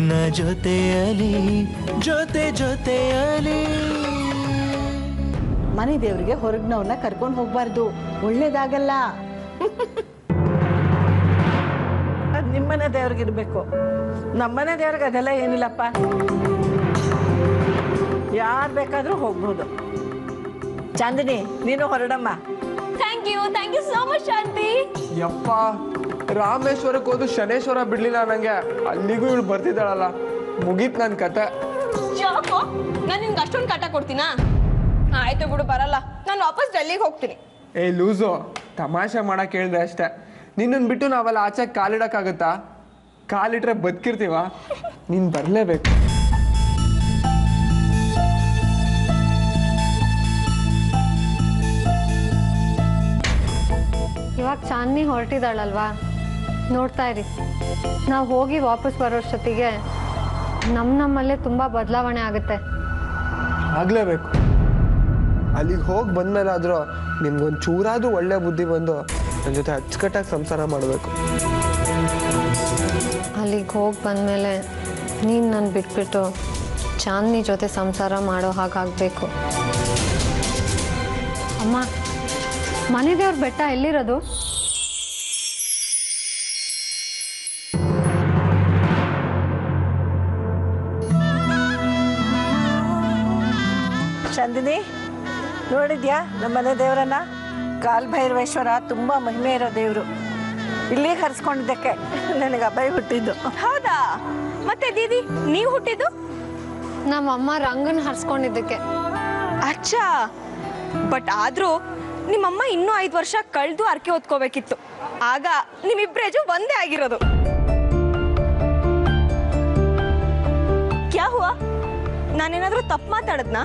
ನಿನ್ನ ಜೊತೆಯಲಿ ಜೊತೆ ಜೊತೆಯಲಿ ಮನೆ ದೇವ್ರಿಗೆ ಹೊರಗ್ನವ್ರನ್ನ ಕರ್ಕೊಂಡು ಹೋಗ್ಬಾರ್ದು ಒಳ್ಳೇದಾಗಲ್ಲ ಅದು ನಿಮ್ಮನೆ ದೇವ್ರಿಗಿರ್ಬೇಕು ನಮ್ಮನೆ ದೇವ್ರಿಗೆ ಅದೆಲ್ಲ ಏನಿಲ್ಲಪ್ಪ ಯಾರು ಬೇಕಾದರೂ ಹೋಗ್ಬೋದು ಚಾಂದಿನಿ ನೀನು ಹೊರಡಮ್ಮ thank you thank you so much Shanti ಯಪ್ಪ ರಾಮೇಶ್ವರಕ್ಕೆ ಹೋದು ಶನೇಶ್ವರ ಬಿಡ್ಲಿಲ್ಲ ನಂಗೆ ಅಲ್ಲಿಗೂ ಇವಳು ಬರ್ತಿದ್ದಾಳಲ್ಲ ಮುಗೀತ್ ನನ್ನ ಕತೆ ಯಾಕೋ ನಾನು ನಿನ್ಗೆ ಅಷ್ಟೊಂದು ಕಾಟ ಕೊಡ್ತೀನಾ ಆಯ್ತು ಬಿಡು ಬರಲ್ಲ ನಾನು ವಾಪಸ್ ಡೆಲ್ಲಿಗೆ ಹೋಗ್ತೀನಿ ಏ ಲೂಸು ತಮಾಷೆ ಮಾಡಕ್ ಹೇಳ್ದೆ ಅಷ್ಟೇ ನಿನ್ನನ್ ಬಿಟ್ಟು ನಾವೆಲ್ಲ ಆಚೆ ಕಾಲಿಡಕ್ಕಾಗತ್ತಾ ಕಾಲಿಟ್ರೆ ಬದುಕಿರ್ತೀವ ನೀನ್ ಬರ್ಲೇಬೇಕು ಇವಾಗ ಚಾಂದ್ನಿ ಹೊರಟಿದ್ದಾಳಲ್ವಾ ನೋಡ್ತಾ ಇರಿ ನಾವು ಹೋಗಿ ವಾಪಸ್ ಬರೋಷ್ಟೊತ್ತಿಗೆ ನಮ್ಮ ನಮ್ಮಲ್ಲೇ ತುಂಬ ಬದಲಾವಣೆ ಆಗುತ್ತೆ ಆಗ್ಲೇಬೇಕು ಅಲ್ಲಿಗೆ ಹೋಗಿ ಬಂದ್ಮೇಲಾದ್ರೂ ನಿಮ್ಗೊಂದು ಚೂರಾದ್ರೂ ಒಳ್ಳೆ ಬುದ್ಧಿ ಬಂದು ನನ್ನ ಜೊತೆ ಅಚ್ಚುಕಟ್ಟಾಗಿ ಸಂಸಾರ ಮಾಡಬೇಕು ಅಲ್ಲಿಗೆ ಹೋಗಿ ಬಂದಮೇಲೆ ನೀನು ನನ್ನ ಬಿಟ್ಬಿಟ್ಟು ಚಾಂದ್ನಿ ಜೊತೆ ಸಂಸಾರ ಮಾಡೋ ಹಾಗಾಗಬೇಕು ಅಮ್ಮ ಮನೆ ದೇವ್ರ ಬೆಟ್ಟ ಎಲ್ಲಿರೋದು ಚಂದಿನಿ ನೋಡಿದ್ಯಾ ನಮ್ಮನೆ ದೇವರನ್ನ ಕಾಲ್ಭೈರವೇಶ್ವರ ತುಂಬ ಮಹಿಮೆ ಇರೋ ದೇವರು ಇಲ್ಲಿಗೆ ಹರಿಸ್ಕೊಂಡಿದ್ದಕ್ಕೆ ನನಗೆ ಅಭಯ ಹುಟ್ಟಿದ್ದು ಹೌದಾ ಮತ್ತೆ ದೀದಿ ನೀವು ಹುಟ್ಟಿದ್ದು ನಮ್ಮ ಅಮ್ಮ ರಂಗನ್ ಹರ್ಸ್ಕೊಂಡಿದ್ದಕ್ಕೆ ಅಚ್ಚಾ ಬಟ್ ಆದ್ರೂ ನಿಮ್ಮಮ್ಮ ಇನ್ನೂ ಐದು ವರ್ಷ ಕಳೆದು ಅರ್ಕೆ ಹೊತ್ಕೋಬೇಕಿತ್ತು ಆಗ ನಿಮ್ಮಿಬ್ರೇಜು ಒಂದೇ ಆಗಿರೋದು ಕ್ಯಾ ಹುವಾ ನಾನೇನಾದ್ರೂ ತಪ್ಪು ಮಾತಾಡದ್ನಾ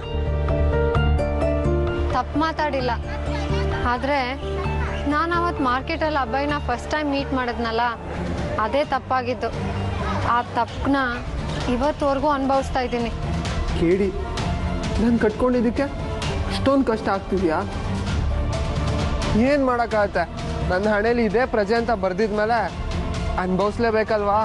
ತಪ್ಪು ಮಾತಾಡಿಲ್ಲ ಆದರೆ ನಾನು ಅವತ್ತು ಮಾರ್ಕೆಟಲ್ಲಿ ಅಬ್ಬಯ್ಯನ ಫಸ್ಟ್ ಟೈಮ್ ಮೀಟ್ ಮಾಡಿದ್ನಲ್ಲ ಅದೇ ತಪ್ಪಾಗಿದ್ದು ಆ ತಪ್ಪನ್ನ ಇವತ್ತುವರೆಗೂ ಅನುಭವಿಸ್ತಾ ಇದ್ದೀನಿ ಕೇಳಿ ನಾನು ಕಟ್ಕೊಂಡಿದ್ದಕ್ಕೆ ಅಷ್ಟೊಂದು ಕಷ್ಟ ಆಗ್ತಿದ್ಯಾ ಏನು ಮಾಡೋಕ್ಕಾಗತ್ತೆ ನನ್ನ ಹಣೆಯಲ್ಲಿ ಇದೇ ಪ್ರಜೆ ಅಂತ ಬರ್ದಿದ್ಮೇಲೆ ಅನುಭವಿಸ್ಲೇಬೇಕಲ್ವಾ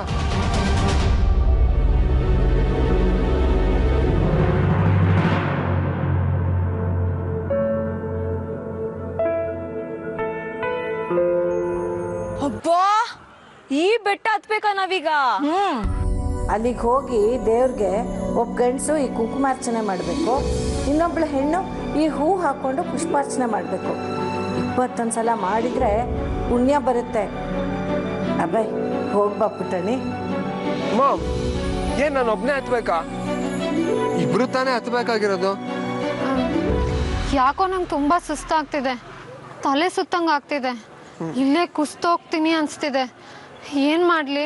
ಅಬ್ಬಾ ಈ ಬೆಟ್ಟ ಹತ್ಬೇಕಾ ನಾವೀಗ ಹ್ಮ್ ಅಲ್ಲಿಗೆ ಹೋಗಿ ದೇವ್ರಿಗೆ ಒಬ್ಬ ಗಂಡಸು ಈ ಕುಂಕುಮಾರ್ಚನೆ ಮಾಡಬೇಕು ಇನ್ನೊಬ್ಳು ಹೆಣ್ಣು ಈ ಹೂ ಹಾಕೊಂಡು ಪುಷ್ಪಾರ್ಚನೆ ಮಾಡಬೇಕು ಇಪ್ಪತ್ತೊಂದು ಸಲ ಮಾಡಿದ್ರೆ ಪುಣ್ಯ ಬರುತ್ತೆ ಅಬ್ಬಯ್ ಹೋಗ್ಬಾ ಪುಟ್ಟಣಿ ಮಾಮ್ ಏನ್ ನಾನು ಒಬ್ನೇ ಹತ್ಬೇಕಾ ಇಬ್ರು ತಾನೇ ಹತ್ಬೇಕಾಗಿರೋದು ಯಾಕೋ ನಂಗೆ ತುಂಬ ಸುಸ್ತಾಗ್ತಿದೆ ತಲೆ ಸುತ್ತಂಗೆ ಆಗ್ತಿದೆ ಇಲ್ಲೇ ಕುಸ್ತೋಗ್ತೀನಿ ಅನಿಸ್ತಿದೆ ಏನು ಮಾಡಲಿ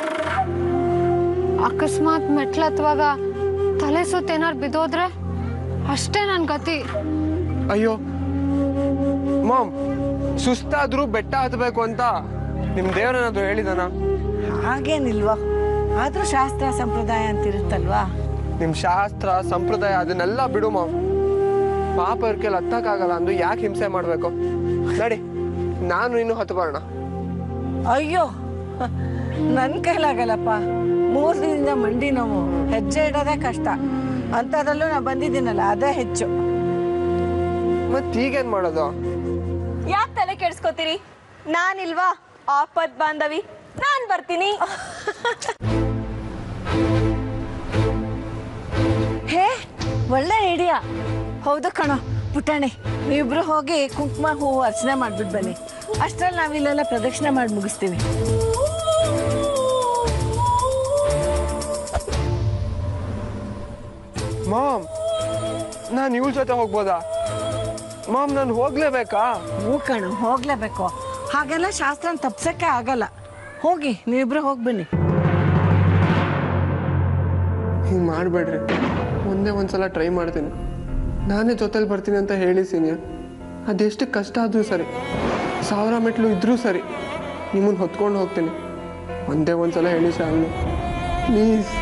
ಅಕಸ್ಮಾತ್ ಮೆಟ್ಲು ಹತ್ತುವಾಗ ತಲೆ ಸುತ್ತ ಏನಾರು ಬಿದ್ದೋದ್ರೆ ಅಷ್ಟೇ ನನ್ನ ಗತಿ ಅಯ್ಯೋ ಮಾಮ್ ಸುಸ್ತಾದ್ರೂ ಬೆಟ್ಟ ಹತ್ಬೇಕು ಅಂತ ನಿಮ್ ದೇವ್ರೇನಾದ್ರು ಹೇಳಿದಾನ ಹಾಗೇನಿಲ್ವಾ ಆದ್ರೂ ಶಾಸ್ತ್ರ ಸಂಪ್ರದಾಯ ಅಂತಿರುತ್ತಲ್ವಾ ನಿಮ್ ಶಾಸ್ತ್ರ ಸಂಪ್ರದಾಯ ಅದನ್ನೆಲ್ಲ ಬಿಡು ಮಾಮ್ ಪಾಪ ಇರ್ಕೆಲ್ಲ ಹತ್ತಕ್ಕಾಗಲ್ಲ ಅಂದು ಯಾಕೆ ಹಿಂಸೆ ಮಾಡ್ಬೇಕು ನಡಿ ನಾನು ಇನ್ನು ಹತ್ತು ಬರೋಣ ಅಯ್ಯೋ ನನ್ನ ಕೈಲಾಗಲ್ಲಪ್ಪ ಮೂರು ದಿನದಿಂದ ಮಂಡಿ ನೋವು ಹೆಜ್ಜೆ ಇಡೋದೇ ಕಷ್ಟ ಅಂಥದ್ರಲ್ಲೂ ನಾ ಬಂದಿದ್ದೀನಲ್ಲ ಅದೇ ಹೆಚ್ಚು ಮತ್ ಈಗೇನ್ ಮಾಡೋದು ಯಾಕೆ ತಲೆ ಕೆಡ್ಸ್ಕೊತೀರಿ ನಾನಿಲ್ವಾ ಆಪತ್ ಬಾಂಧವಿ ನಾನ್ ಬರ್ತೀನಿ ಹೇ ಒಳ್ಳೆ ಐಡಿಯಾ ಹೌದು ಕಣೋ ಪುಟಾಣಿ ನೀವಿಬ್ರು ಹೋಗಿ ಕುಂಕುಮ ಹೂವು ಅರ್ಚನೆ ಮಾಡ್ಬಿಟ್ಟು ಬನ್ನಿ ಅಷ್ಟ್ರಲ್ಲಿ ನಾವಿಲ್ಲೆಲ್ಲ ಪ್ರದಕ್ಷಿಣೆ ಮಾಡಿ ಮುಗಿಸ್ತೀವಿ ಮಾಮ್ ನಾನು ಇವಳ ಜೊತೆ ಹೋಗ್ಬೋದಾ ಮಾಮ್ ನಾನು ಹೋಗ್ಲೇಬೇಕಾ ಹೂ ಕಣು ಹೋಗ್ಲೇಬೇಕು ಹಾಗೆಲ್ಲ ಶಾಸ್ತ್ರನ ತಪ್ಸಕ್ಕೆ ಆಗಲ್ಲ ಹೋಗಿ ನೀವಿಬ್ರು ಹೋಗಿ ಬನ್ನಿ ಹಿಂಗೆ ಮಾಡಬೇಡ್ರಿ ಒಂದೇ ಒಂದ್ಸಲ ಟ್ರೈ ಮಾಡ್ತೀನಿ ನಾನೇ ಜೊತೆಲಿ ಬರ್ತೀನಿ ಅಂತ ಹೇಳಿ ಸೀನಿಯರ್ ಅದೆಷ್ಟು ಕಷ್ಟ ಆದರೂ ಸರಿ ಸಾವಿರ ಮೆಟ್ಲು ಇದ್ರೂ ಸರಿ ನಿಮ್ಮನ್ನು ಹೊತ್ಕೊಂಡು ಹೋಗ್ತೀನಿ ಒಂದೇ ಒಂದ್ಸಲ ಹೇಳಿ ಶಾಲಿನಿ ಪ್ಲೀಸ್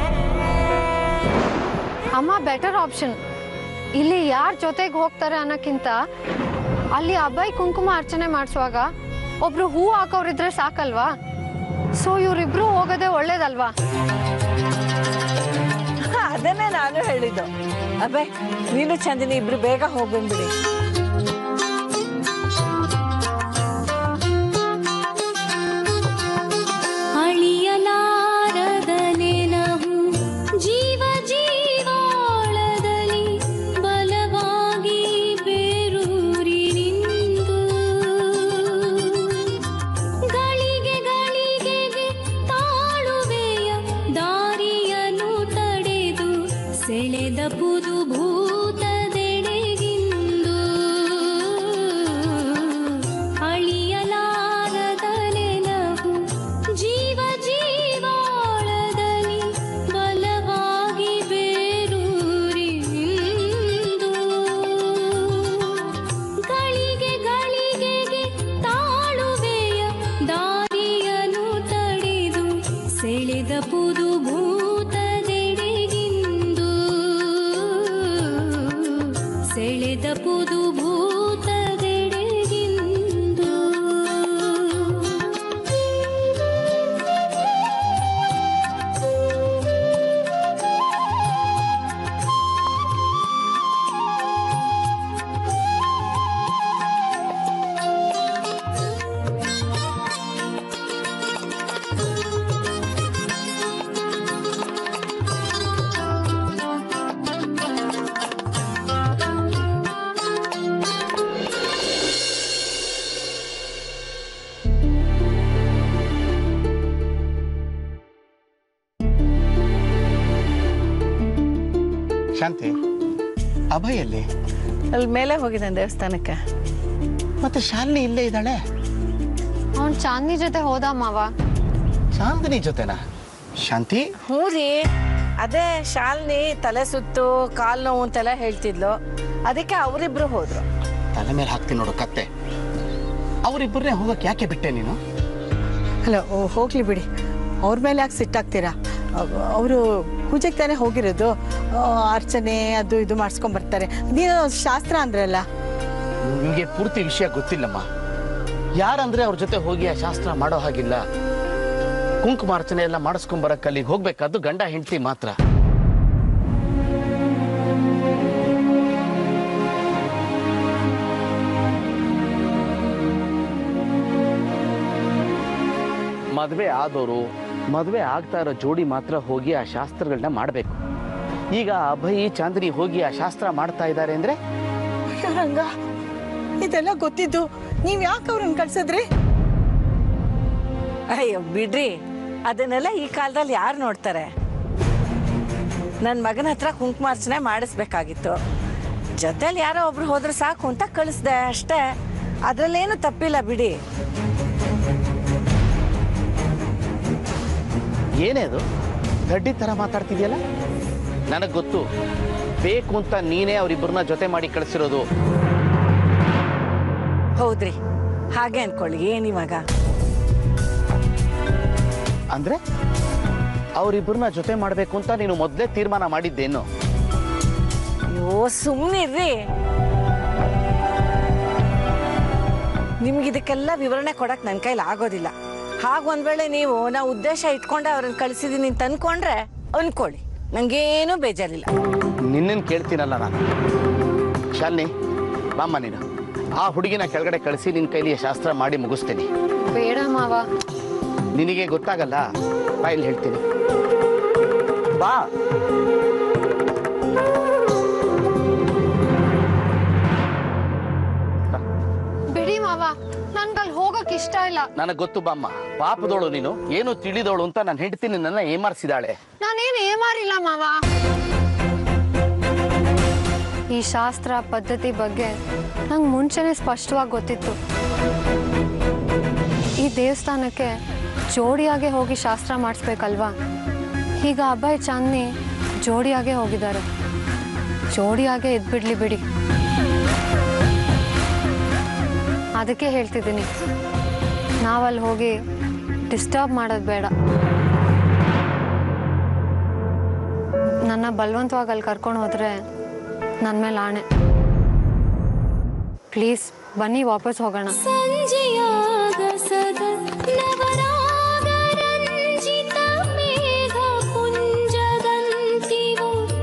ಅಮ್ಮ ಬೆಟರ್ ಆಪ್ಷನ್ ಇಲ್ಲಿ ಯಾರ ಜೊತೆಗೆ ಹೋಗ್ತಾರೆ ಅನ್ನೋಕ್ಕಿಂತ ಅಲ್ಲಿ ಅಬ್ಬಾಯಿ ಕುಂಕುಮ ಅರ್ಚನೆ ಮಾಡಿಸುವಾಗ ಒಬ್ರು ಹೂ ಹಾಕೋರಿದ್ರೆ ಸಾಕಲ್ವಾ ಸೊ ಇವರಿಬ್ರು ಹೋಗೋದೇ ಒಳ್ಳೇದಲ್ವಾ ಅದನ್ನೇ ನಾನು ಹೇಳಿದ್ದು ಅಬ್ಬೆ ನೀನು ಚಂದಿನಿ ಇಬ್ರು ಬೇಗ ಹೋಗಿ ಬಂದ್ಬಿಡಿ ಅಳಿಯಲಾರದ ನೆನಹು ಜೀವ ಜೀವಾಳದಲ್ಲಿ ಬಲವಾಗಿ ಬೇರೂರಿ ನಿಂದು ಗಳಿಗೆ ಗಳಿಗೆಗೆ ತಾಳುವೆಯ ದಾರಿಯನ್ನು ತಡೆದು ಸೆಳೆದ ಪುದು ಭೂತದೆಡೆಗಿಂದು ಅಳಿಯಲಾರದ ನೆನಹು ಜೀವ ಜೀವಾಳದಲ್ಲಿ ಬಲವಾಗಿ ಬೇರೂರಿ ನಿಂದು ಗಳಿಗೆ ಗಳಿಗೆಗೆ ತಾಳುವೆಯ ದಾರಿಯನ್ನು ತಡೆದು ಸೆಳೆದ ಪುದು ಭೂತದೆಡೆಗಿಂದು ಸೆಳೆದ ಪುದು ಭೂತದೆಡೆಗಿಂದು ಶಾಂತಿ ಅಭಯಲ್ಲಿ ಅಲ್ಲಿ ಮೇಲೆ ಹೋಗಿದ್ದಾನೆ ದೇವಸ್ಥಾನಕ್ಕೆ ಮತ್ತೆ ಶಾಲಿನಿ ಇಲ್ಲೇ ಇದ್ದಾಳೆ ಅವ್ನು ಚಾಂದಿನಿ ಜೊತೆ ಹೋದ ಮಾವ ಶಾಂತಿನಿ ಜೊತೆನಾ ಶಾಂತಿ ಹ್ಞೂ ರೀ ಅದೇ ಶಾಲಿನಿ ತಲೆ ಸುತ್ತು ಕಾಲು ನೋವು ಅಂತೆಲ್ಲ ಹೇಳ್ತಿದ್ಲು ಅದಕ್ಕೆ ಅವರಿಬ್ರು ಹೋದ್ರು ತಲೆ ಮೇಲೆ ಹಾಕ್ತೀನಿ ನೋಡು ಕತ್ತೆ ಅವರಿಬ್ಬರನ್ನೇ ಹೋಗಕ್ಕೆ ಯಾಕೆ ಬಿಟ್ಟೆ ನೀನು ಅಲ್ಲ ಓ, ಹೋಗ್ಲಿ ಬಿಡಿ ಅವ್ರ ಮೇಲೆ ಯಾಕೆ ಸಿಟ್ಟಾಗ್ತೀರಾ ಅವರು ಪೂಜೆಗೆ ತಾನೇ ಹೋಗಿರೋದು ಆ, ಅರ್ಚನೆ ಅದು ಇದು ಮಾಡಿಸ್ಕೊಂಡ್ ಬರ್ತಾರೆ ನೀನು ಶಾಸ್ತ್ರ ಅಂದ್ರಲ್ಲ ನಿಮಗೆ ಪೂರ್ತಿ ವಿಷಯ ಗೊತ್ತಿಲ್ಲಮ್ಮ ಯಾರಂದ್ರೆ ಅವ್ರ ಜೊತೆ ಹೋಗಿ ಆ ಶಾಸ್ತ್ರ ಮಾಡೋ ಹಾಗಿಲ್ಲ ಕುಂಕುಮಾರ್ಚನೆ ಎಲ್ಲ ಮಾಡಿಸ್ಕೊಂಬರಕ್ಕೆ ಅಲ್ಲಿಗೆ ಹೋಗ್ಬೇಕಾದ್ದು ಗಂಡ ಹೆಂಡತಿ ಮಾತ್ರ ಮದುವೆ ಆದವರು ಮದುವೆ ಆಗ್ತಾ ಇರೋ ಜೋಡಿ ಮಾತ್ರ ಹೋಗಿ ಆ ಶಾಸ್ತ್ರಗಳನ್ನ ಮಾಡಬೇಕು ಈಗ ಅಭಯ್ ಚಾಂದಿನಿ ಹೋಗಿ ಆ ಶಾಸ್ತ್ರ ಮಾಡ್ತಾ ಇದ್ದಾರೆ ಅಂದ್ರೆ ರಂಗ ಇದೆಲ್ಲ ಗೊತ್ತಿದ್ದು ನೀವ್ ಯಾಕೆ ಅವ್ರನ್ನ ಕಳ್ಸಿದ್ರಿ ಅಯ್ಯೋ ಬಿಡ್ರಿ ಅದನ್ನೆಲ್ಲ ಈ ಕಾಲದಲ್ಲಿ ಯಾರು ನೋಡ್ತಾರೆ ನನ್ನ ಮಗನ ಹತ್ರ ಕುಂಕುಮಾರ್ಚನೆ ಮಾಡಿಸ್ಬೇಕಾಗಿತ್ತು ಜೊತೆಲಿ ಯಾರೋ ಒಬ್ರು ಹೋದ್ರೆ ಸಾಕು ಅಂತ ಕಳಿಸ್ದೆ ಅಷ್ಟೇ ಅದ್ರಲ್ಲೇನು ತಪ್ಪಿಲ್ಲ ಬಿಡಿ ಏನೇ ಅದು ಗಡ್ಡಿ ತರ ಮಾತಾಡ್ತಿದ್ಯಲ್ಲ ನನಗ್ ಗೊತ್ತು ಬೇಕು ಅಂತ ನೀನೇ ಅವರಿಬ್ಬರನ್ನ ಜೊತೆ ಮಾಡಿ ಕಳಿಸಿರೋದು ಹೌದ್ರಿ ಹಾಗೆ ಅನ್ಕೊಳ್ಳಿ ಏನಿವಾಗ ಅಂದ್ರೆ ಅವರಿಬ್ಬರನ್ನ ಜೊತೆ ಮಾಡ್ಬೇಕು ಅಂತ ನೀನು ಮೊದಲೇ ತೀರ್ಮಾನ ಮಾಡಿದ್ದೇನು ಅಯ್ಯೋ ಸುಮ್ಮನಿರ್ರಿ ನಿಮ್ಗೆ ಇದಕ್ಕೆಲ್ಲ ವಿವರಣೆ ಕೊಡಕ್ ನನ್ನ ಕೈಲಿ ಆಗೋದಿಲ್ಲ ಹಾಗ ಒಂದ್ ವೇಳೆ ನೀವು ನಾ ಉದ್ದೇಶ ಇಟ್ಕೊಂಡೆ ಅವ್ರನ್ನ ಕಳಿಸಿದೀನಿ ಅಂತ ಅನ್ಕೊಂಡ್ರೆ ಅನ್ಕೊಳ್ಳಿ ನಂಗೇನು ಬೇಜಾರಿಲ್ಲ ನಿನ್ನನ್ನು ಕೇಳ್ತೀನಲ್ಲ ನಾನು ಶಾಲಿನಿ ಬಾಮ್ಮ ನೀನು ಆ ಹುಡುಗಿನ ಕೆಳಗಡೆ ಕಳಿಸಿ ನಿನ್ನ ಕೈಲಿ ಶಾಸ್ತ್ರ ಮಾಡಿ ಮುಗಿಸ್ತೀನಿ ಬೇಡ ಮಾವ ನಿನಗೆ ಗೊತ್ತಾಗಲ್ಲ ಬಾ ಇಲ್ಲಿ ಹೇಳ್ತೀನಿ ಬಾ ಬಿಡಿ ಮಾವ ನನ್ಗೆ ಅಲ್ಲಿ ಹೋಗಕ್ ಇಷ್ಟ ಇಲ್ಲ ನನಗೆ ಗೊತ್ತು ಬಾಮ್ಮ ಪಾಪದೋಳು ನೀನು ಏನು ತಿಳಿದೋಳು ಅಂತ ನಾನು ಹೆಂಡತಿ ನಿನ್ನನ್ನ ಏಮಾರಿಸಿದಾಳೆ ನಾನೇನು ಏಮಾರಿಲ್ಲ ಮಾವ ಈ ಶಾಸ್ತ್ರ ಪದ್ಧತಿ ಬಗ್ಗೆ ನಂಗೆ ಮುಂಚೆನೆ ಸ್ಪಷ್ಟವಾಗಿ ಗೊತ್ತಿತ್ತು ಈ ದೇವಸ್ಥಾನಕ್ಕೆ ಜೋಡಿಯಾಗೆ ಹೋಗಿ ಶಾಸ್ತ್ರ ಮಾಡಿಸ್ಬೇಕಲ್ವಾ ಈಗ ಅಭಯ್ ಚಾಂದ್ನಿ ಜೋಡಿಯಾಗೆ ಹೋಗಿದ್ದಾರೆ ಜೋಡಿಯಾಗೆ ಇದ್ಬಿಡ್ಲಿ ಬಿಡಿ ಅದಕ್ಕೆ ಹೇಳ್ತಿದ್ದೀನಿ ನಾವಲ್ಲಿ ಹೋಗಿ ಡಿಸ್ಟರ್ಬ್ ಮಾಡೋದು ಬೇಡ ನನ್ನ ಬಲವಂತವಾಗಿ ಅಲ್ಲಿ ಕರ್ಕೊಂಡು ಹೋದ್ರೆ ನನ್ನ ಮೇಲೆ ಆಣೆ ಪ್ಲೀಸ್ ಬನ್ನಿ ವಾಪಸ್ ಹೋಗೋಣ ಸಂಜೆಯಾಗಸದ ನವರಾಗ ರಂಜಿತ ಮೇಘ ಪುಂಜದಂತಿವು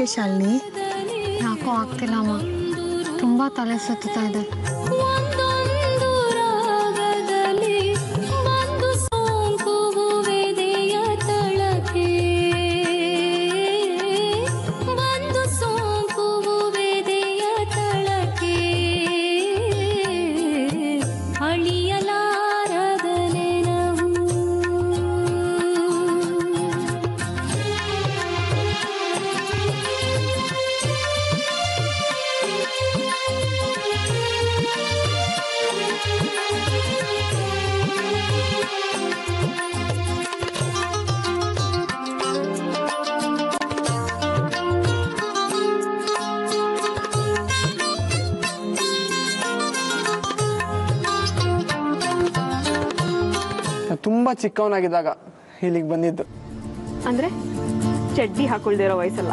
ಶಾಲಿನಿ ಯಾಕೋ ಆಗ್ತಿಲ್ಲ ಅಮ್ಮ ತುಂಬ ತಲೆ ಸುತ್ತಾ ಇದೆ ಒಂದೊಂದು ರಾಗದಲ್ಲಿ ಬಂದು ಸೋಂಕುವುವೆದೆಯ ತಳಕೆ ಬಂದು ಸೋಂಕುವುವೆದೆಯ ತಳಕೆ ಅಳಿಯಲಾರದ ನೆನವು ನಾನು ತುಂಬ ಚಿಕ್ಕವನಾಗಿದ್ದಾಗ ಇಲ್ಲಿಗೆ ಬಂದಿದ್ದು ಅಂದ್ರೆ ಚಡ್ಡಿ ಹಾಕೊಳ್ದಿರೋ ವಯಸ್ಸಲ್ಲ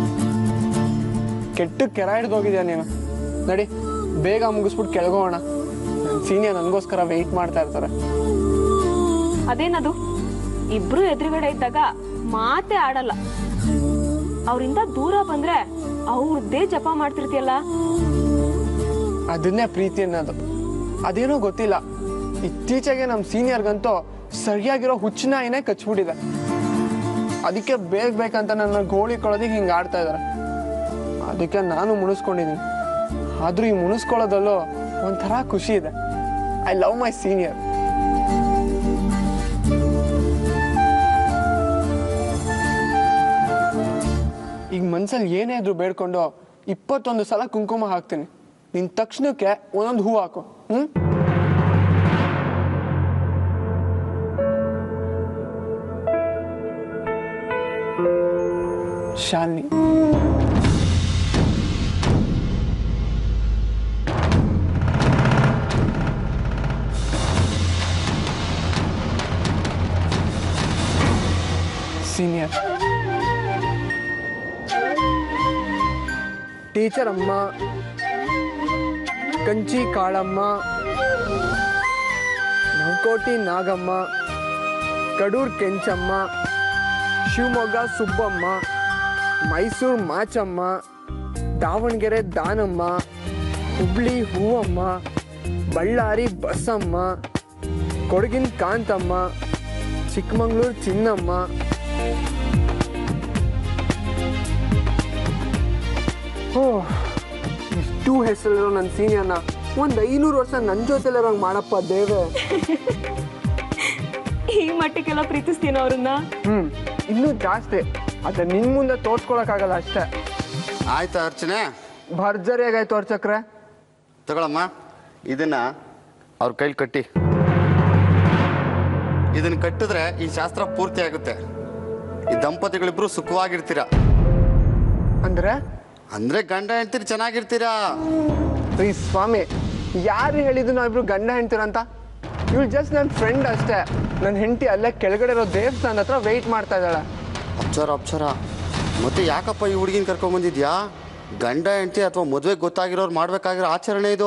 ಕೆಟ್ಟ ಕೆರ ಹಿಡ್ದೋಗಿದ್ಯಾ ನೀನು ನಡಿ ಬೇಗ ಮುಗಿಸ್ಬಿಟ್ಟು ಕೆಳಗೋಣ ನನ್ನ ಸೀನಿಯರ್ ನನಗೋಸ್ಕರ ವೆಯ್ಟ್ ಮಾಡ್ತಾ ಇರ್ತಾರೆ ಅದೇನದು ಇಬ್ರು ಎದುರುಗಡೆ ಇದ್ದಾಗ ಮಾತೇ ಆಡಲ್ಲ ಅವರಿಂದ ದೂರ ಬಂದ್ರೆ ಅವ್ರದ್ದೇ ಜಪ ಮಾಡ್ತಿರ್ತೀಯಲ್ಲ ಅದನ್ನೇ ಪ್ರೀತಿ ಅನ್ನೋದು ಅದೇನೋ ಗೊತ್ತಿಲ್ಲ ಇತ್ತೀಚೆಗೆ ನಮ್ಮ ಸೀನಿಯರ್ಗಂತೂ ಸರಿಯಾಗಿರೋ ಹುಚ್ಚನಾಯಿನೇ ಕಚ್ಬಿಟ್ಟಿದೆ ಅದಕ್ಕೆ ಬೇಗ ಬೇಕಂತ ನನ್ನ ಗೋಳಿ ಕೊಡೋದಕ್ಕೆ ಹಿಂಗೆ ಆಡ್ತಾ ಇದ್ದಾರೆ ಅದಕ್ಕೆ ನಾನು ಮುಣಿಸ್ಕೊಂಡಿದ್ದೀನಿ ಆದರೂ ಈ ಮುಣಿಸ್ಕೊಳ್ಳೋದಲ್ಲೂ ಒಂಥರ ಖುಷಿ ಇದೆ ಐ ಲವ್ ಮೈ ಸೀನಿಯರ್ ಈಗ ಮನ್ಸಲ್ಲಿ ಏನೇ ಇದ್ರು ಬೇಡ್ಕೊಂಡು ಇಪ್ಪತ್ತೊಂದು ಸಲ ಕುಂಕುಮ ಹಾಕ್ತೀನಿ ನಿನ್ ತಕ್ಷಣಕ್ಕೆ ಒಂದೊಂದು ಹೂ ಹಾಕು ಹ್ಮ್ ಶಾಲಿನಿ ಸೀನಿಯರ್ ಟೀಚರ್ ಅಮ್ಮ ಕಂಚಿ ಕಾಳಮ್ಮ ನವಕೋಟಿ ನಾಗಮ್ಮ ಕಡೂರ್ ಕೆಂಚಮ್ಮ ಶಿವಮೊಗ್ಗ ಸುಬ್ಬಮ್ಮ ಮೈಸೂರು ಮಾಚಮ್ಮ ದಾವಣಗೆರೆ ದಾನಮ್ಮ ಹುಬ್ಳಿ ಹೂವಮ್ಮ ಬಳ್ಳಾರಿ ಬಸಮ್ಮ ಕೊಡಗಿನ ಕಾಂತಮ್ಮ ಚಿಕ್ಕಮಂಗ್ಳೂರು ಚಿನ್ನಮ್ಮ ಓ ಇಷ್ಟು ಹೆಸರಿರೋ ನನ್ನ ಸೀನಿಯರ್ನ ಒಂದು ಐನೂರು ವರ್ಷ ನನ್ನ ಜೊತೆಲಿರೋಂಗೆ ಮಾಡಪ್ಪ ದೇವೆ ಈ ಮಟ್ಟಕ್ಕೆಲ್ಲ ಪ್ರೀತಿಸ್ತೀನ ಅವ್ರನ್ನ ಹ್ಮ್ ಇನ್ನೂ ಜಾಸ್ತಿ ಅದ ನಿನ್ ಮುಂದೆ ತೋರ್ಸ್ಕೊಳಕ್ಕಾಗಲ್ಲ ಅಷ್ಟೇ ಆಯ್ತಾ ಅರ್ಚನೆ ಭರ್ಜರಿಯಾಗಾಯ್ತು ಅವ್ರ ಚಕ್ರ ತಗೊಳಮ್ಮ ಇದನ್ನ ಅವ್ರ ಕೈಲಿ ಕಟ್ಟಿ ಇದನ್ನ ಕಟ್ಟಿದ್ರೆ ಈ ಶಾಸ್ತ್ರ ಪೂರ್ತಿ ಆಗುತ್ತೆ ಈ ದಂಪತಿಗಳಿಬ್ರು ಸುಖವಾಗಿರ್ತೀರ ಅಂದ್ರೆ ಅಂದ್ರೆ ಗಂಡ ಹೆಂಡ್ತೀರಿ ಚೆನ್ನಾಗಿರ್ತೀರಾ ಈ ಸ್ವಾಮಿ ಯಾರು ಹೇಳಿದ್ದು ನಾವಿಬ್ರು ಗಂಡ ಹೆಂಡ್ತೀರಂತ ಇವಳು ಜಸ್ಟ್ ನನ್ನ ಫ್ರೆಂಡ್ ಅಷ್ಟೇ ನನ್ನ ಹೆಂಡತಿ ಅಲ್ಲೇ ಕೆಳಗಡೆ ಇರೋ ದೇವಸ್ಥಾನದ ಹತ್ರ ವೆಯ್ಟ್ ಮಾಡ್ತಾ ಇದ್ದಾಳೆ ಅಪ್ಸರ ಅಪ್ಸರ ಮತ್ತೆ ಯಾಕಪ್ಪ ಈ ಹುಡುಗಿನ ಕರ್ಕೊಂಡ್ ಬಂದಿದ್ಯಾ ಗಂಡ ಹೆಂಡತಿ ಅಥವಾ ಮದುವೆ ಗೊತ್ತಾಗಿರೋರು ಮಾಡ್ಬೇಕಾಗಿರೋ ಆಚರಣೆ ಇದು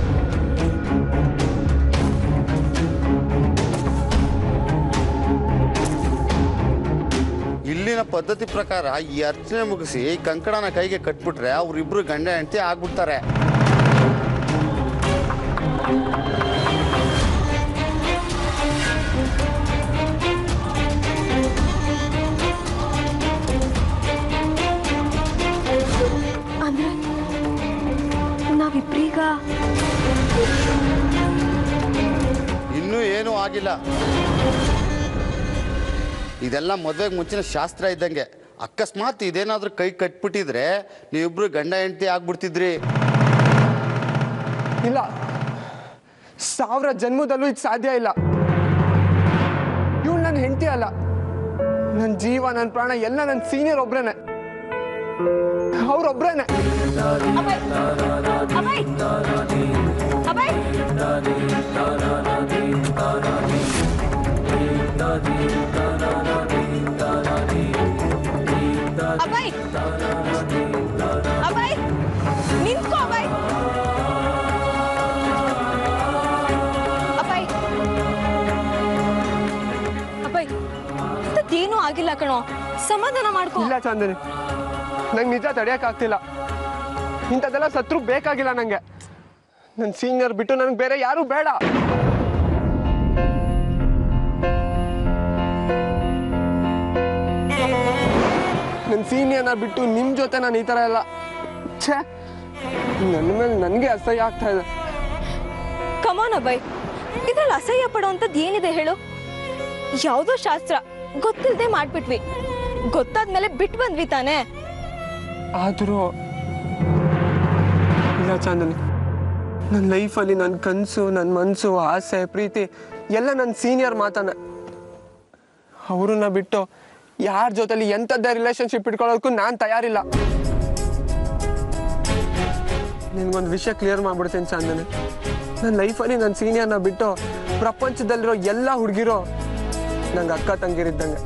ಇಲ್ಲಿನ ಪದ್ಧತಿ ಪ್ರಕಾರ ಈ ಅರ್ಚನೆ ಮುಗಿಸಿ ಕಂಕಣನ ಕೈಗೆ ಕಟ್ಬಿಟ್ರೆ ಅವ್ರಿಬ್ರು ಗಂಡ ಹೆಂಡತಿ ಆಗ್ಬಿಡ್ತಾರೆ ಅಂದ್ರೆ ನಾವಿಬ್ರೀಗ ಇನ್ನೂ ಏನೂ ಆಗಿಲ್ಲ ಇದೆಲ್ಲ ಮದುವೆಗೆ ಮುಂಚಿನ ಶಾಸ್ತ್ರ ಇದ್ದಂಗೆ ಅಕಸ್ಮಾತ್ ಇದೇನಾದ್ರೂ ಕೈ ಕಟ್ಬಿಟ್ಟಿದ್ರೆ ನೀವಿಬ್ರು ಗಂಡ ಹೆಂಡತಿ ಆಗ್ಬಿಡ್ತಿದ್ರಿ ಇಲ್ಲ ಸಾವಿರ ಜನ್ಮದಲ್ಲೂ ಇದು ಸಾಧ್ಯ ಇಲ್ಲ ಇವಳು ನನ್ನ ಹೆಂಡತಿ ಅಲ್ಲ ನನ್ನ ಜೀವ ನನ್ನ ಪ್ರಾಣ ಎಲ್ಲ ನನ್ನ ಸೀನಿಯರ್ ಒಬ್ರೇನೆ ಅವ್ರೊಬ್ರೇನೆ ಅಭಯ್ ಅಭಯ್ ಅಭಯ್ ಅಭಯ್ ನಿಂತ್ಕೋ ಅಭಯ್ ಅಭಯ್ ಅಭಯ್ ಏನೂ ಆಗಿಲ್ಲ ಕಣೋ ಸಮಾಧಾನ ಮಾಡ್ಕೋ ಇಲ್ಲ ಚಾಂದಿನಿ ನಂಗೆ ನಿಜ ತಡೆಯೋಕ್ಕಾಗ್ತಿಲ್ಲ ಇಂಥದ್ದೆಲ್ಲ ಸತ್ರು ಬೇಕಾಗಿಲ್ಲ ನನಗೆ ನನ್ನ ಸೀನಿಯರ್ ಬಿಟ್ಟು ನನಗೆ ಬೇರೆ ಯಾರೂ ಬೇಡ ನನ್ನ ಸೀನಿಯರ್ನ ಬಿಟ್ಟು ನಿಮ್ಮ ಜೊತೆ ನಾನು ಈ ಥರ ಎಲ್ಲ ಛೇ ನನ್ನ ಮೇಲೆ ನನಗೆ ಅಸಹ್ಯ ಆಗ್ತಾ ಇದೆ ಕಮಾನ್ ಅಭಯ್ ಇದ್ರಲ್ಲಿ ಅಸಹ್ಯ ಪಡೋವಂಥದ್ದು ಏನಿದೆ ಹೇಳು ಯಾವುದೋ ಶಾಸ್ತ್ರ ಗೊತ್ತಿಲ್ಲದೆ ಮಾಡ್ಬಿಟ್ವಿ ಗೊತ್ತಾದ್ಮೇಲೆ ಬಿಟ್ಟು ಬಂದ್ವಿ ತಾನೇ ಆದರೂ ಇಲ್ಲ ಚಾಂದನಿ ನನ್ನ ಲೈಫಲ್ಲಿ ನನ್ನ ಕನಸು ನನ್ನ ಮನಸ್ಸು ಆಸೆ ಪ್ರೀತಿ ಎಲ್ಲ ನನ್ನ ಸೀನಿಯರ್ ಮಾತಾನೆ ಅವ್ರನ್ನ ಬಿಟ್ಟು ಯಾರ ಜೊತೆಲಿ ಎಂಥದ್ದೇ ರಿಲೇಶನ್ಶಿಪ್ ಇಟ್ಕೊಳ್ಳೋದಕ್ಕೂ ನಾನು ತಯಾರಿಲ್ಲ ನಿನ್ಗೊಂದು ವಿಷಯ ಕ್ಲಿಯರ್ ಮಾಡ್ಬಿಡ್ತೀನಿ ಚಾಂದನಿ ನನ್ನ ಲೈಫಲ್ಲಿ ನನ್ನ ಸೀನಿಯರ್ನ ಬಿಟ್ಟು ಪ್ರಪಂಚದಲ್ಲಿರೋ ಎಲ್ಲ ಹುಡುಗಿರೋ ನಂಗೆ ಅಕ್ಕ ತಂಗಿರಿದ್ದಂಗೆ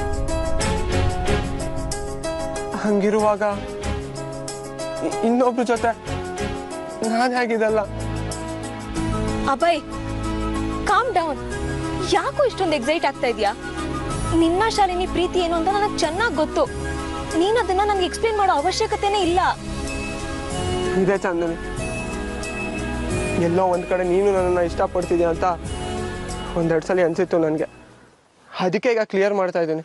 ಹಂಗಿರುವಾಗ ಇ- ಇನ್ನೊಬ್ರ ಜೊತೆ ನಾನು ಹೇಗಿದಲ್ಲ ಅಭಯ್ ಕಾಮ್ ಡೌನ್ ಯಾಕೋ ಇಷ್ಟೊಂದು ಎಕ್ಸೈಟ್ ಆಗ್ತಾ ಇದೆಯಾ ನಿನ್ನ ಶಾಲಿನಿ ಪ್ರೀತಿ ಏನು ಅಂತ ನನಗೆ ಚೆನ್ನಾಗಿ ಗೊತ್ತು ನೀನ್ ಅದನ್ನ ನಂಗೆ ಎಕ್ಸ್ಪ್ಲೇನ್ ಮಾಡೋ ಅವಶ್ಯಕತೆನೇ ಇಲ್ಲ ಇದೆ ಚಂದನಿ ಎಲ್ಲೋ ಒಂದ್ ಕಡೆ ನೀನು ನನ್ನನ್ನು ಇಷ್ಟಪಡ್ತಿದ್ಯಾ ಅಂತ ಒಂದೆರಡು ಸಲ ಅನ್ಸಿತ್ತು ನನಗೆ ಅದಕ್ಕೆ ಈಗ ಕ್ಲಿಯರ್ ಮಾಡ್ತಾ ಇದ್ದೀನಿ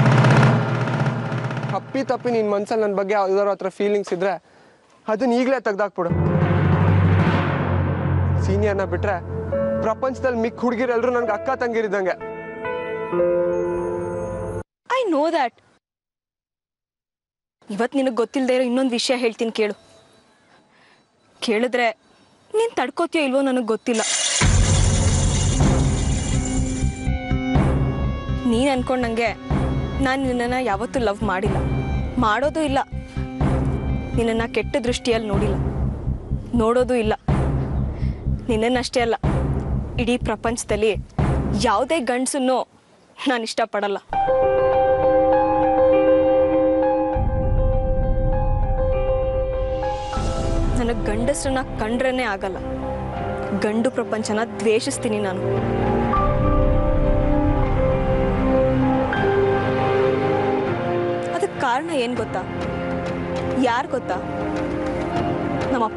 ತಪ್ಪಿ ತಪ್ಪಿ ನಿನ್ನ ಮನ್ಸಲ್ಲಿ ನನ್ನ ಬಗ್ಗೆ ಯಾವ್ದಾದ್ರು ಹತ್ರ ಫೀಲಿಂಗ್ಸ್ ಇದ್ರೆ ಅದನ್ನ ಈಗಲೇ ತೆಗ್ದಾಕ್ಬಿಡು ಸೀನಿಯರ್ನ ಬಿಟ್ರೆ ಪ್ರಪಂಚದಲ್ಲಿ ಮಿಕ್ಕ ಹುಡುಗಿರೆಲ್ಲರೂ ನನ್ಗೆ ಅಕ್ಕ ತಂಗಿರಿದ್ದಂಗೆ ಐ ನೋ ದ್ಯಾಟ್ ಇವತ್ತು ನಿನಗೆ ಗೊತ್ತಿಲ್ಲದೆ ಇರೋ ಇನ್ನೊಂದು ವಿಷಯ ಹೇಳ್ತೀನಿ ಕೇಳು ಕೇಳಿದ್ರೆ ನೀನು ತಡ್ಕೋತೀಯೋ ಇಲ್ವೋ ನನಗೆ ಗೊತ್ತಿಲ್ಲ ನೀನು ಅನ್ಕೊಂಡಂಗೆ ನಾನು ನಿನ್ನನ್ನು ಯಾವತ್ತೂ ಲವ್ ಮಾಡಿಲ್ಲ ಮಾಡೋದು ಇಲ್ಲ ನಿನ್ನನ್ನು ಕೆಟ್ಟ ದೃಷ್ಟಿಯಲ್ಲಿ ನೋಡಿಲ್ಲ ನೋಡೋದು ಇಲ್ಲ ನಿನ್ನನ್ನಷ್ಟೇ ಅಲ್ಲ ಇಡೀ ಪ್ರಪಂಚದಲ್ಲಿ ಯಾವುದೇ ಗಂಡಸನ್ನು ನಾನು ಇಷ್ಟಪಡಲ್ಲ ನನಗೆ ಗಂಡಸ್ರನ್ನ ಕಂಡ್ರೇ ಆಗಲ್ಲ ಗಂಡು ಪ್ರಪಂಚನ ದ್ವೇಷಿಸ್ತೀನಿ ನಾನು ಅದಕ್ಕೆ ಕಾರಣ ಏನು ಗೊತ್ತಾ ಯಾರು ಗೊತ್ತಾ ನಮ್ಮಪ್ಪ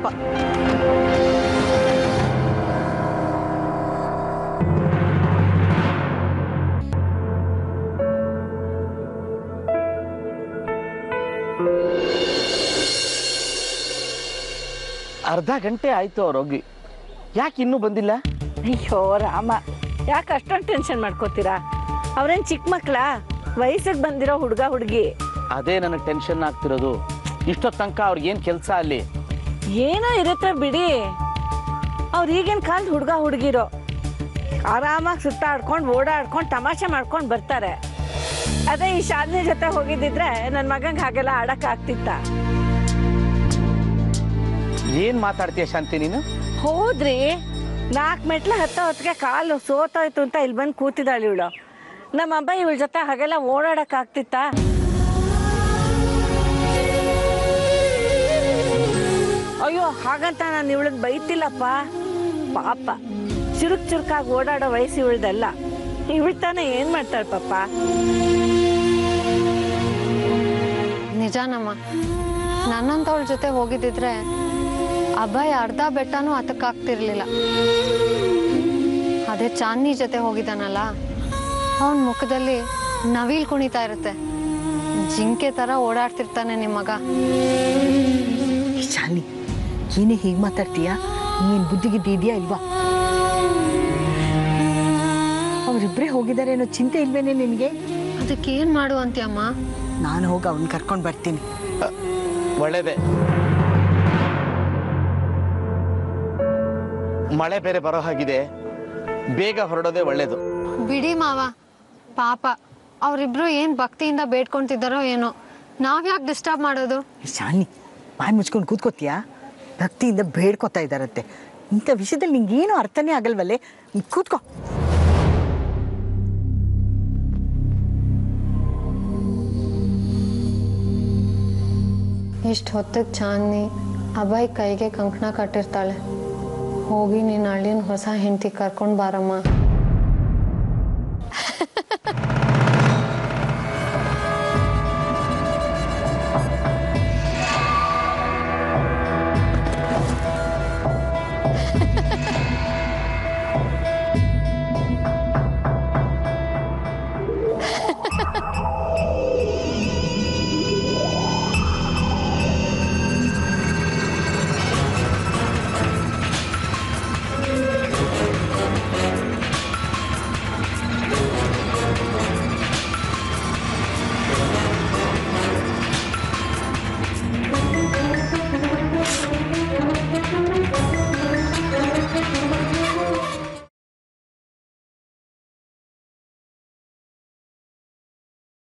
ಅರ್ಧ ಗಂಟೆ ಆಯ್ತು ಅವ್ರು ಹೋಗಿ ಯಾಕೆ ಇನ್ನೂ ಬಂದಿಲ್ಲ ಅಯ್ಯೋ ರಾಮ ಯಾಕೆ ಅಷ್ಟೊಂದು ಟೆನ್ಷನ್ ಮಾಡ್ಕೋತೀರಾ ಅವ್ರೇನು ಚಿಕ್ಕ ಮಕ್ಳಾ ವಯಸ್ಸಿಗೆ ಬಂದಿರೋ ಹುಡುಗ ಹುಡುಗಿ ಅದೇ ನನಗೆ ಟೆನ್ಷನ್ ಆಗ್ತಿರೋದು ಇಷ್ಟೊತ್ತು ತನಕ ಅವ್ರಿಗೇನು ಕೆಲಸ ಅಲ್ಲಿ ಏನೋ ಇರುತ್ತೆ ಬಿಡಿ ಅವ್ರು ಈಗಿನ ಕಾಲದ ಹುಡುಗ ಹುಡುಗಿರೋ ಆರಾಮಾಗಿ ಸುತ್ತಾಡ್ಕೊಂಡು ಓಡಾಡ್ಕೊಂಡು ತಮಾಷೆ ಮಾಡ್ಕೊಂಡು ಬರ್ತಾರೆ ಅದೇ ಈ ಶಾಲಿನಿ ಜೊತೆ ಹೋಗಿದ್ದಿದ್ರೆ ನನ್ನ ಮಗಂಗೆ ಹಾಗೆಲ್ಲ ಆಡಕ್ಕೆ ಆಗ್ತಿತ್ತ ಏನು ಮಾತಾಡ್ತೀಯ ಶಾಂತಿ ನೀನು ಹೋದ್ರಿ ನಾಲ್ಕು ಮೆಟ್ಲು ಹತ್ತ ಹೊತ್ತಿಗೆ ಕಾಲು ಸೋತೋಯ್ತು ಅಂತ ಇಲ್ಲಿ ಬಂದು ಕೂತಿದ್ದಾಳೆ ಇವಳು ನಮ್ಮ ಅಬ್ಬ ಇವಳ ಜೊತೆ ಹಾಗೆಲ್ಲ ಓಡಾಡಕ್ ಆಗ್ತಿತ್ತಾ ಅಯ್ಯೋ ಹಾಗಂತ ನಾನು ಇವಳನ್ನ ಬೈತಿಲ್ಲಪ್ಪ ಪಾಪ ಚುರುಕ್ ಚುರುಕಾಗಿ ಓಡಾಡೋ ವಯಸ್ಸು ಇವಳ್ದಲ್ಲ ಇವಳು ತಾನೇ ಏನ್ ಮಾಡ್ತಾಳೆ ಪಾಪ ನಿಜಾನಮ್ಮ ನನ್ನಂತವಳ ಜೊತೆ ಹೋಗಿದ್ದಿದ್ರೆ ಅಭಯ್ ಅರ್ಧ ಬೆಟ್ಟನೂ ಹತ್ತಕ್ಕಾಗ್ತಿರ್ಲಿಲ್ಲ ಅದೇ ಚಾಂದ್ನಿ ಜೊತೆ ಹೋಗಿದ್ದಾನಲ್ಲ ಅವನ ಮುಖದಲ್ಲಿ ನವಿಲ್ ಕುಣಿತಾ ಇರುತ್ತೆ ಜಿಂಕೆ ಥರ ಓಡಾಡ್ತಿರ್ತಾನೆ ನಿಮ್ಮ ಮಗ ಶಾಲಿ ಏನೇ ಹೀಗೆ ಮಾತಾಡ್ತೀಯಾ ನೀನು ಬುದ್ಧಿಗಿದ್ದಿ ಇದೆಯಾ ಇಲ್ವಾ ಅವರಿಬ್ಬರೇ ಹೋಗಿದ್ದಾರೆ ಅನ್ನೋ ಚಿಂತೆ ಇಲ್ವೇನೆ ನಿನಗೆ ಅದಕ್ಕೆ ಏನು ಮಾಡು ಅಂತೀಯಮ್ಮ ನಾನು ಹೋಗಿ ಅವನ್ನ ಕರ್ಕೊಂಡು ಬರ್ತೀನಿ ಒಳ್ಳೇದೇ ಮಳೆ ಬೇರೆ ಬರೋ ಹಾಗಿದೆ ಬೇಗ ಹೊರಡೋದೇ ಒಳ್ಳೇದು ಬಿಡಿ ಮಾವ ಪಾಪ ಅವರಿಬ್ರು ಏನು ಭಕ್ತಿಯಿಂದ ಬೇಡ್ಕೊಂತಿದ್ದಾರೋ ಏನೋ ನಾವ್ಯಾಕೆ ಡಿಸ್ಟರ್ಬ್ ಮಾಡೋದು ಶಾಲಿನಿ ಬಾಯಿ ಮುಚ್ಕೊಂಡು ಕೂತ್ಕೋತೀಯಾ ಭಕ್ತಿಯಿಂದ ಬೇಡ್ಕೊತಾ ಇದ್ದಾರಂತೆ ಇಂಥ ವಿಷಯದಲ್ಲಿ ನಿಂಗೇನು ಅರ್ಥನೇ ಆಗಲ್ವಲ್ಲೇ ನೀನ್ ಕೂತ್ಕೋ ಇಷ್ಟು ಹೊತ್ತಿಗೆ ಚಾಂದ್ನಿ ಅಭಯ್ ಕೈಗೆ ಕಂಕಣ ಕಟ್ಟಿರ್ತಾಳೆ ಹೋಗಿ ನೀನು ಹಳ್ಳಿನ ಹೊಸ ಹೆಂಡತಿ ಕರ್ಕೊಂಡು ಬಾರಮ್ಮ